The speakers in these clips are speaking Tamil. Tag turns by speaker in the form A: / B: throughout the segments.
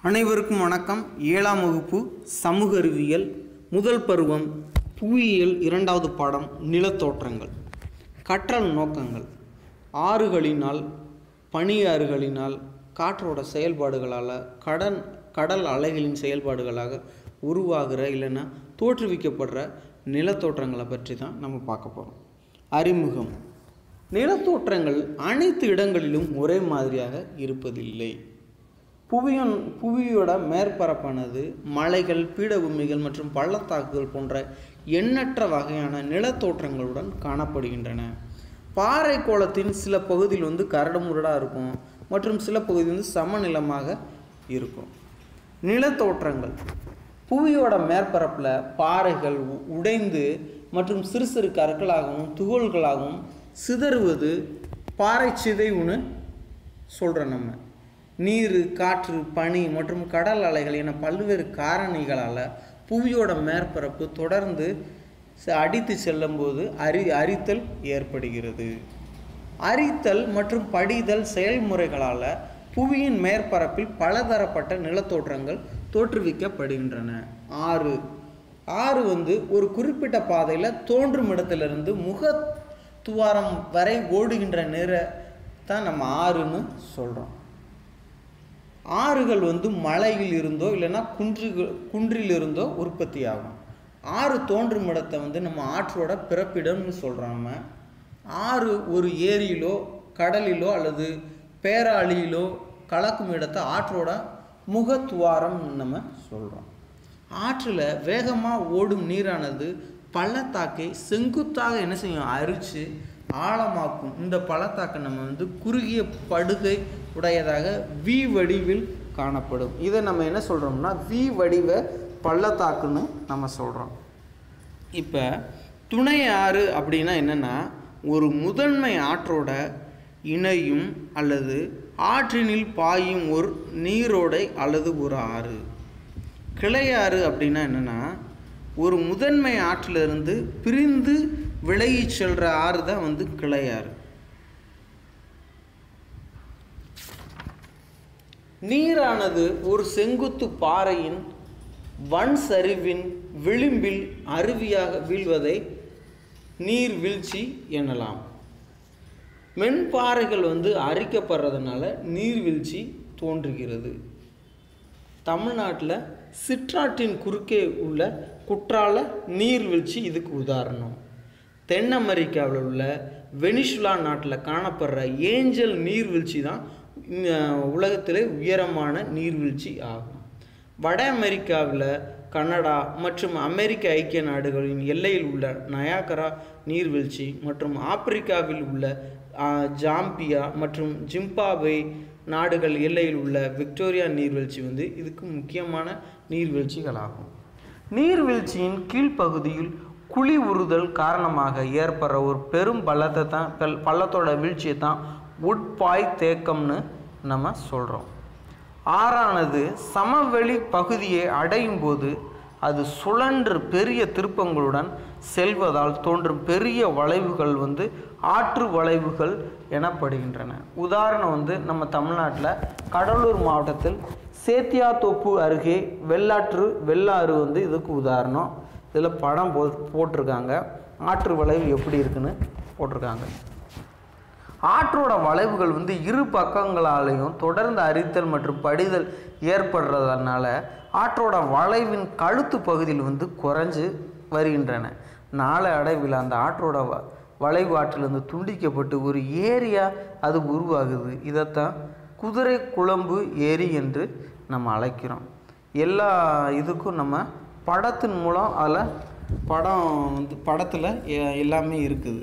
A: அனைவருக்கும் வணக்கம் ஏழாம் வகுப்பு சமூக அறிவியல் முதல் பருவம் புவியியல் இரண்டாவது பாடம் நிலத்தோற்றங்கள் கற்றல் நோக்கங்கள் ஆறுகளினால் பனியாறுகளினால் காற்றோட செயல்பாடுகளால் கடன் கடல் அலைகளின் செயல்பாடுகளாக உருவாகிற இல்லைன்னா தோற்றுவிக்கப்படுற நிலத்தோற்றங்களை பற்றி தான் நம்ம பார்க்க போகிறோம் அறிமுகம் நிலத்தோற்றங்கள் அனைத்து இடங்களிலும் ஒரே மாதிரியாக இருப்பதில்லை புவியின் புவியோட மேற்பரப்பானது மலைகள் பீடபூமிகள் மற்றும் பள்ளத்தாக்குகள் போன்ற எண்ணற்ற வகையான நிலத்தோற்றங்களுடன் காணப்படுகின்றன பாறை கோளத்தின் சில பகுதியில் வந்து கரடுமுரடாக இருக்கும் மற்றும் சில பகுதி வந்து சமநிலமாக இருக்கும் நிலத்தோற்றங்கள் புவியோட மேற்பரப்பில் பாறைகள் உ- உடைந்து மற்றும் சிறு சிறு கற்களாகவும் துகள்களாகவும் சிதறுவது பாறை சிதைவுன்னு சொல்கிறோம் நம்ம நீர் காற்று பனி மற்றும் கடல் அலைகள் என பல்வேறு காரணிகளால் புவியோட மேற்பரப்பு தொடர்ந்து ச- அடித்து செல்லும்போது அரி அரித்தல் ஏற்படுகிறது அரித்தல் மற்றும் படிதல் செயல்முறைகளால் புவியின் மேற்பரப்பில் பலதரப்பட்ட நிலத்தோற்றங்கள் தோற்றுவிக்கப்படுகின்றன ஆறு ஆறு வந்து ஒரு குறிப்பிட்ட பாதையில் தோன்றும் இடத்திலிருந்து முக துவாரம் வரை ஓடுகின்ற நிற தான் நம்ம ஆறுன்னு சொல்கிறோம் ஆறுகள் வந்து மலையில் இருந்தோ இல்லைன்னா குன்றுகள் குன்றில் இருந்தோ உற்பத்தி ஆகும் ஆறு தோன்றும் இடத்தை வந்து நம்ம ஆற்றோட பிறப்பிடம்னு சொல்கிறோம் நம்ம ஆறு ஒரு ஏரியிலோ கடலிலோ அல்லது பேராளியிலோ கலக்கும் இடத்தை ஆற்றோட முகத்துவாரம் நம்ம சொல்கிறோம் ஆற்றில் வேகமாக ஓடும் நீரானது பள்ளத்தாக்கை செங்குத்தாக என்ன செய்யும் அரித்து ஆழமாக்கும் இந்த பள்ளத்தாக்கை நம்ம வந்து குறுகிய படுகை உடையதாக வி வடிவில் காணப்படும் இதை நம்ம என்ன சொல்கிறோம்னா வி வடிவ பள்ளத்தாக்குன்னு நம்ம சொல்கிறோம் இப்போ துணை ஆறு அப்படின்னா என்னென்னா ஒரு முதன்மை ஆற்றோட இணையும் அல்லது ஆற்றினில் பாயும் ஒரு நீரோடை அல்லது ஒரு ஆறு கிளையாறு அப்படின்னா என்னென்னா ஒரு முதன்மை ஆற்றிலிருந்து பிரிந்து விலகி செல்கிற ஆறு தான் வந்து கிளையாறு நீரானது ஒரு செங்குத்து பாறையின் வன் சரிவின் விளிம்பில் அருவியாக வீழ்வதை நீர்வீழ்ச்சி எனலாம் மென்பாறைகள் வந்து அரிக்கப்படுறதுனால நீர்வீழ்ச்சி தோன்றுகிறது தமிழ்நாட்டில் சிற்றாற்றின் குறுக்கே உள்ள குற்றால நீர்வீழ்ச்சி இதுக்கு உதாரணம் தென் அமெரிக்காவில் உள்ள வெனிசுலா நாட்டில் காணப்படுற ஏஞ்சல் நீர்வீழ்ச்சி தான் உலகத்திலே உயரமான நீர்வீழ்ச்சி ஆகும் வட அமெரிக்காவில் கனடா மற்றும் அமெரிக்க ஐக்கிய நாடுகளின் எல்லையில் உள்ள நயாகரா நீர்வீழ்ச்சி மற்றும் ஆப்பிரிக்காவில் உள்ள ஆ, ஜாம்பியா மற்றும் ஜிம்பாப்வே நாடுகள் எல்லையில் உள்ள விக்டோரியா நீர்வீழ்ச்சி வந்து இதுக்கு முக்கியமான நீர்வீழ்ச்சிகளாகும் நீர்வீழ்ச்சியின் கீழ்ப்பகுதியில் குழி உறுதல் காரணமாக ஏற்படுற ஒரு பெரும் பள்ளத்தை தான் பல்- பள்ளத்தோட வீழ்ச்சியை தான் உட்பாய் தேக்கம்னு நம்ம சொல்கிறோம் ஆறானது சமவெளி பகுதியை அடையும் போது அது சுழன்று பெரிய திருப்பங்களுடன் செல்வதால் தோன்றும் பெரிய வளைவுகள் வந்து ஆற்று வளைவுகள் எனப்படுகின்றன உதாரணம் வந்து நம்ம தமிழ்நாட்டில் கடலூர் மாவட்டத்தில் சேத்தியாத்தோப்பு அருகே வெள்ளாற்று வெள்ளாறு வந்து இதுக்கு உதாரணம் இதில் படம் போ போட்டிருக்காங்க ஆற்று வளைவு எப்படி இருக்குன்னு போட்டிருக்காங்க ஆற்றோட வளைவுகள் வந்து இரு பக்கங்களாலையும் தொடர்ந்து அரித்தல் மற்றும் படிதல் ஏற்படுறதுனால ஆற்றோட வளைவின் கழுத்து பகுதியில் வந்து குறைஞ்சு வருகின்றன நாளை அடைவில் அந்த ஆற்றோட வ- வளைவு ஆற்றிலிருந்து துண்டிக்கப்பட்டு ஒரு ஏரியா அது உருவாகுது இதைத்தான் குதிரை குழம்பு ஏரி என்று நம்ம அழைக்கிறோம் எல்லா இதுக்கும் நம்ம படத்தின் மூலம் அதில் படம் வந்து படத்தில் எ- எல்லாமே இருக்குது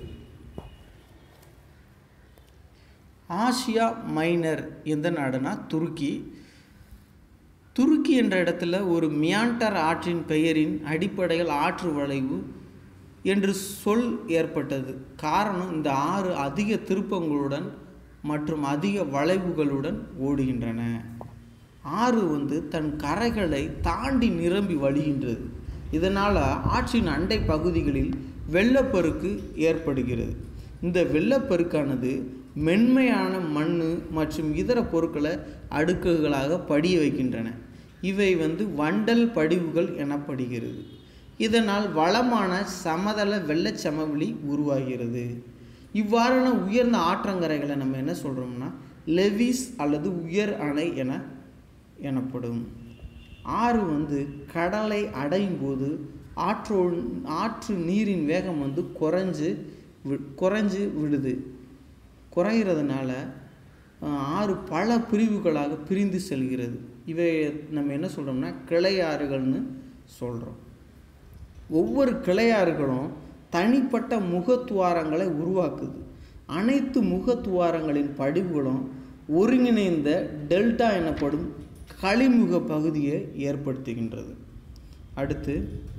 A: ஆசியா மைனர் எந்த நாடுனா துருக்கி துருக்கி என்ற இடத்துல ஒரு மியாண்டர் ஆற்றின் பெயரின் அடிப்படையில் ஆற்று வளைவு என்று சொல் ஏற்பட்டது காரணம் இந்த ஆறு அதிக திருப்பங்களுடன் மற்றும் அதிக வளைவுகளுடன் ஓடுகின்றன ஆறு வந்து தன் கரைகளை தாண்டி நிரம்பி வழிகின்றது இதனால் ஆற்றின் அண்டை பகுதிகளில் வெள்ளப்பெருக்கு ஏற்படுகிறது இந்த வெள்ளப்பெருக்கானது மென்மையான மண் மற்றும் இதர பொருட்களை அடுக்குகளாக படிய வைக்கின்றன இவை வந்து வண்டல் படிவுகள் எனப்படுகிறது இதனால் வளமான சமதள வெள்ளச் சமவெளி உருவாகிறது இவ்வாறான உயர்ந்த ஆற்றங்கரைகளை நம்ம என்ன சொல்கிறோம்னா லெவிஸ் அல்லது உயர் அணை என எனப்படும் ஆறு வந்து கடலை அடையும் போது ஆற்றோ ஆற்று நீரின் வேகம் வந்து குறைஞ்சு வி குறைஞ்சு விடுது குறைகிறதுனால அஹ், ஆறு பல பிரிவுகளாக பிரிந்து செல்கிறது இவை நம்ம என்ன சொல்கிறோம்னா கிளையாறுகள்னு சொல்கிறோம் ஒவ்வொரு கிளையாறுகளும் தனிப்பட்ட முகத்துவாரங்களை உருவாக்குது அனைத்து முகத்துவாரங்களின் படிவுகளும் ஒருங்கிணைந்த டெல்டா எனப்படும் களிமுக பகுதியை ஏற்படுத்துகின்றது அடுத்து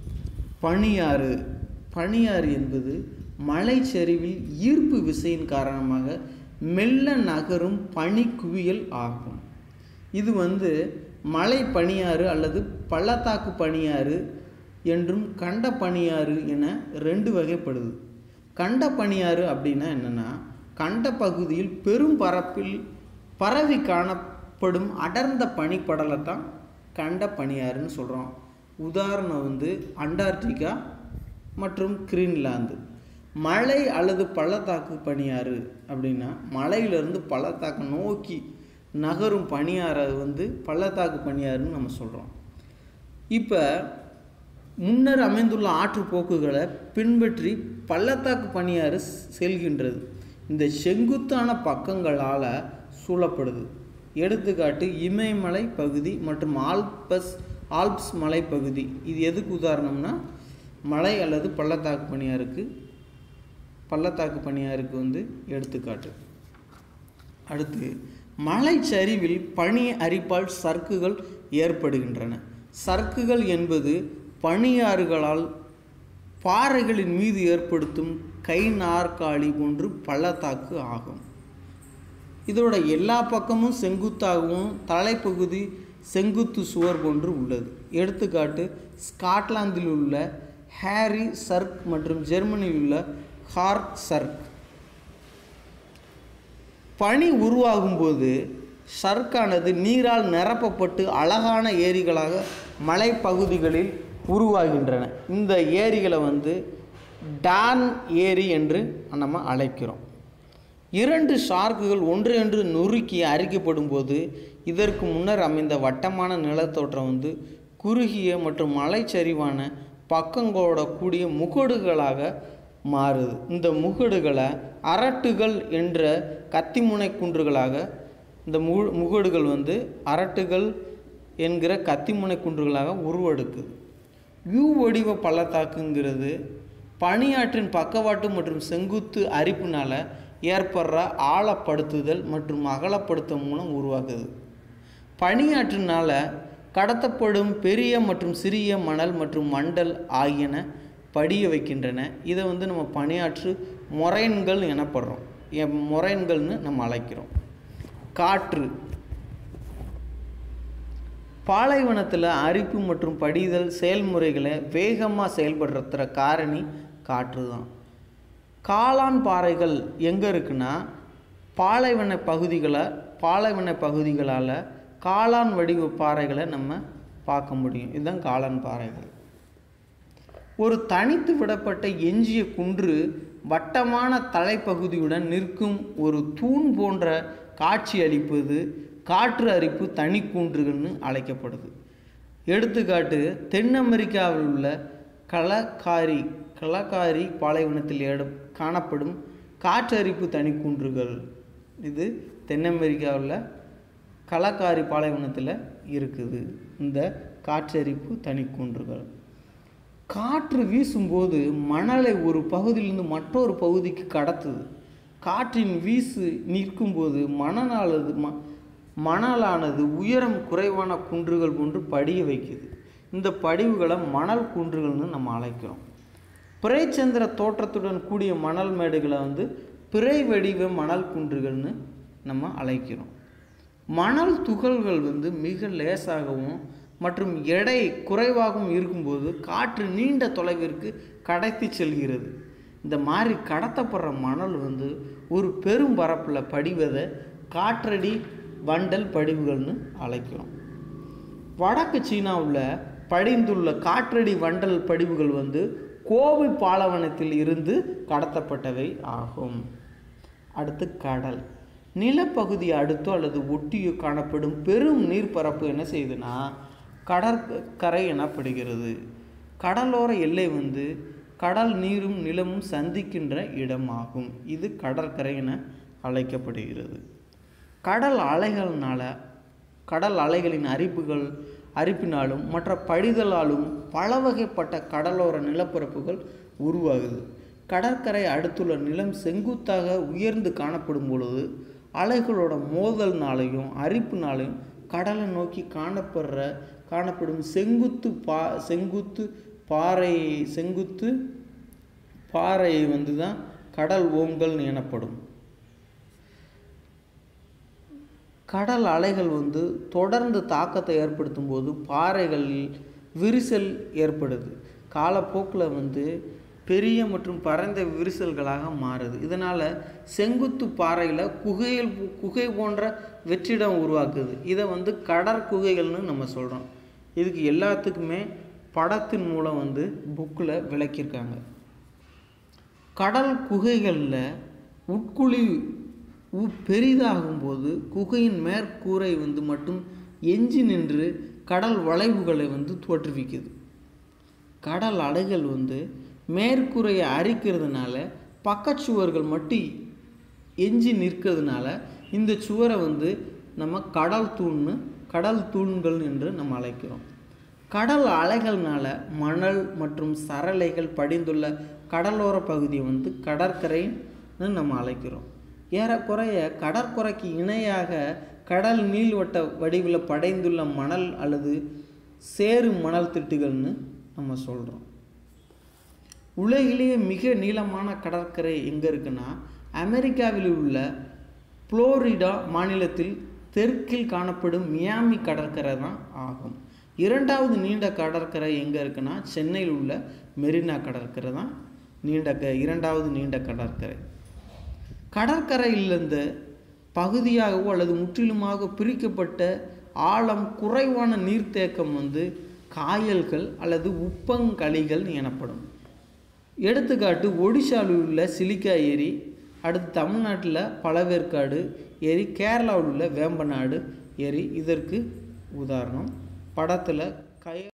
A: பனியாறு பனியாறு என்பது மலைச்சரிவில் ஈர்ப்பு விசையின் காரணமாக மெல்ல நகரும் பனிக்குவியல் ஆகும் இது வந்து மலை பனியாறு அல்லது பள்ளத்தாக்கு பனியாறு என்றும் கண்ட பனியாறு என ரெண்டு வகைப்படுது கண்ட பனியாறு அப்படின்னா என்னென்னா கண்ட பகுதியில் பெரும் பரப்பில் பரவி காணப்படும் அடர்ந்த பனிப்படலை தான் கண்ட பனியாறுன்னு சொல்கிறோம் உதாரணம் வந்து அண்டார்டிகா மற்றும் கிரீன்லாந்து மலை அல்லது பள்ளத்தாக்கு பனியாறு அப்படின்னா மலையிலிருந்து பள்ளத்தாக்கு நோக்கி நகரும் பனியாறை வந்து பள்ளத்தாக்கு பனியாறுன்னு நம்ம சொல்கிறோம் இப்போ முன்னர் அமைந்துள்ள ஆற்றுப்போக்குகளை பின்பற்றி பள்ளத்தாக்கு பனியாறு செல்கின்றது இந்த செங்குத்தான பக்கங்களால் சூழப்படுது எடுத்துக்காட்டு இமயமலை பகுதி மற்றும் ஆல்பஸ் ஆல்ப்ஸ் மலைப்பகுதி இது எதுக்கு உதாரணம்னா மலை அல்லது பள்ளத்தாக்கு பனியாருக்கு பள்ளத்தாக்கு பனியாருக்கு வந்து எடுத்துக்காட்டு அடுத்து மலைச்சரிவில் பனி அரிப்பால் சறுக்குகள் ஏற்படுகின்றன சறுக்குகள் என்பது பனியாறுகளால் பாறைகளின் மீது ஏற்படுத்தும் கை நாற்காலி போன்று பள்ளத்தாக்கு ஆகும் இதோட எல்லா பக்கமும் செங்குத்தாகவும் தலைப்பகுதி செங்குத்து சுவர் போன்று உள்ளது எடுத்துக்காட்டு ஸ்காட்லாந்தில் உள்ள ஹேரி சர்க் மற்றும் ஜெர்மனியில் உள்ள ஹார்க் சர்க் பனி உருவாகும்போது சர்க்கானது நீரால் நிரப்பப்பட்டு அழகான ஏரிகளாக மலைப்பகுதிகளில் உருவாகின்றன இந்த ஏரிகளை வந்து டான் ஏரி என்று நம்ம அழைக்கிறோம் இரண்டு ஷார்க்குகள் ஒன்றையொன்று நொறுக்கி அரிக்கப்படும் போது இதற்கு முன்னர் அமைந்த வட்டமான நிலத்தோற்றம் வந்து குறுகிய மற்றும் மலைச்சரிவான பக்கங்களோட கூடிய முகடுகளாக மாறுது இந்த முகடுகளை அரட்டுகள் என்ற கத்திமுனை குன்றுகளாக இந்த மு முகடுகள் வந்து அரட்டுகள் என்கிற கத்திமுனை குன்றுகளாக உருவெடுக்குது யூ வடிவ பள்ளத்தாக்குங்கிறது பனியாற்றின் பக்கவாட்டு மற்றும் செங்குத்து அரிப்புனால் ஏற்படுற ஆழப்படுத்துதல் மற்றும் அகலப்படுத்தல் மூலம் உருவாகுது பனியாற்றினால் கடத்தப்படும் பெரிய மற்றும் சிறிய மணல் மற்றும் மண்டல் ஆகியன படிய வைக்கின்றன இதை வந்து நம்ம பனியாற்று மொரைன்கள் எனப்படுறோம் எ- மொரைன்கள்னு நம்ம அழைக்கிறோம் காற்று பாலைவனத்தில் அரிப்பு மற்றும் படிதல் செயல்முறைகளை வேகமாக செயல்படுத்துகிற காரணி காற்று தான் காளான் பாறைகள் எங்கே இருக்குன்னா பாலைவன பகுதிகளை பாலைவன பகுதிகளால் காளான் வடிவ பாறைகளை நம்ம பார்க்க முடியும் இதுதான் காளான் பாறைகள் ஒரு தனித்து விடப்பட்ட எஞ்சிய குன்று வட்டமான தலைப்பகுதியுடன் நிற்கும் ஒரு தூண் போன்ற காட்சி அளிப்பது காற்று அரிப்பு தனிக்கூன்றுகள்னு அழைக்கப்படுது எடுத்துக்காட்டு தென் அமெரிக்காவில் உள்ள கலக்காரி கலக்காரி பாலைவனத்தில் ஏட காணப்படும் காற்றரிப்பு தனிக்குன்றுகள் இது தென் அமெரிக்காவில் கலக்காரி பாலைவனத்தில் இருக்குது இந்த காற்றரிப்பு தனிக்குன்றுகள் காற்று வீசும்போது மணலை ஒரு பகுதியிலிருந்து மற்றொரு பகுதிக்கு கடத்துது காற்றின் வீசு நிற்கும்போது மணலானது ம மணலானது உயரம் குறைவான குன்றுகள் போன்று படிய வைக்குது இந்த படிவுகளை மணல் குன்றுகள்னு நம்ம அழைக்கிறோம் பிறைச்சந்திர தோற்றத்துடன் கூடிய மணல் மேடுகளை வந்து பிறை வடிவ மணல் குன்றுகள்னு நம்ம அழைக்கிறோம் மணல் துகள்கள் வந்து மிக லேசாகவும் மற்றும் எடை குறைவாகவும் இருக்கும்போது காற்று நீண்ட தொலைவிற்கு கடத்தி செல்கிறது இந்த மாதிரி கடத்தப்படுற மணல் வந்து ஒரு பெரும் பரப்பில் படிவதை காற்றடி வண்டல் படிவுகள்னு அழைக்கிறோம் வடக்கு சீனாவில் படிந்துள்ள காற்றடி வண்டல் படிவுகள் வந்து கோவை பாலைவனத்தில் இருந்து கடத்தப்பட்டவை ஆகும் அடுத்து கடல் நிலப்பகுதியை அடுத்தோ அல்லது ஒட்டியோ காணப்படும் பெரும் நீர்ப்பரப்பு என்ன செய்யுதுன்னா கடற்கரை எனப்படுகிறது கடலோர எல்லை வந்து கடல் நீரும் நிலமும் சந்திக்கின்ற இடமாகும் இது கடற்கரை என அழைக்கப்படுகிறது கடல் அலைகள்னால கடல் அலைகளின் அரிப்புகள் அரிப்பினாலும் மற்ற படிதலாலும் பல வகைப்பட்ட கடலோர நிலப்பரப்புகள் உருவாகுது கடற்கரை அடுத்துள்ள நிலம் செங்குத்தாக உயர்ந்து காணப்படும் பொழுது அலைகளோட மோதல்னாலையும் அரிப்புனாலையும் கடலை நோக்கி காணப்படுற காணப்படும் செங்குத்து பா செங்குத்து பாறை செங்குத்து பாறை வந்து தான் கடல் ஓங்கல் எனப்படும் கடல் அலைகள் வந்து தொடர்ந்து தாக்கத்தை ஏற்படுத்தும் போது பாறைகளில் விரிசல் ஏற்படுது காலப்போக்கில் வந்து பெரிய மற்றும் பரந்த விரிசல்களாக மாறுது இதனால் செங்குத்து பாறையில் குகையில் குகை போன்ற வெற்றிடம் உருவாக்குது இதை வந்து கடற்குகைகள்னு நம்ம சொல்கிறோம் இதுக்கு எல்லாத்துக்குமே படத்தின் மூலம் வந்து புக்கில் விளக்கியிருக்காங்க கடல் குகைகளில் உட்குழி உ- பெரிதாகும்போது குகையின் மேற்கூரை வந்து மட்டும் எஞ்சி நின்று கடல் வளைவுகளை வந்து தோற்றுவிக்குது கடல் அலைகள் வந்து மேற்கூரையை அரிக்கிறதுனால பக்கச்சுவர்கள் மட்டும் எஞ்சி நிற்கிறதுனால இந்த சுவரை வந்து நம்ம கடல் தூண்னு கடல் தூண்கள் என்று நம்ம அழைக்கிறோம் கடல் அலைகள்னால மணல் மற்றும் சரளைகள் படிந்துள்ள கடலோர பகுதியை வந்து கடற்கரைன்னு நம்ம அழைக்கிறோம் ஏறக்குறைய கடற்கரைக்கு இணையாக கடல் நீள்வட்ட வடிவில் படைந்துள்ள மணல் அல்லது சேறு மணல் திட்டுகள்னு நம்ம சொல்கிறோம் உலகிலேயே மிக நீளமான கடற்கரை எங்கே இருக்குன்னா அமெரிக்காவில் உள்ள புளோரிடா மாநிலத்தில் தெற்கில் காணப்படும் மியாமி கடற்கரை தான் ஆகும் இரண்டாவது நீண்ட கடற்கரை எங்கே இருக்குன்னா சென்னையில் உள்ள மெரினா கடற்கரை தான் நீண்ட க இரண்டாவது நீண்ட கடற்கரை கடற்கரையிலிருந்து பகுதியாகவோ அல்லது முற்றிலுமாக பிரிக்கப்பட்ட ஆழம் குறைவான நீர்த்தேக்கம் வந்து காயல்கள் அல்லது உப்பங்கழிகள் எனப்படும் எடுத்துக்காட்டு ஒடிஷாவில் உள்ள சிலிக்கா ஏரி அடுத்து தமிழ்நாட்டில் பழவேற்காடு ஏரி கேரளாவில் உள்ள வேம்பநாடு ஏரி இதற்கு உதாரணம் படத்தில் கய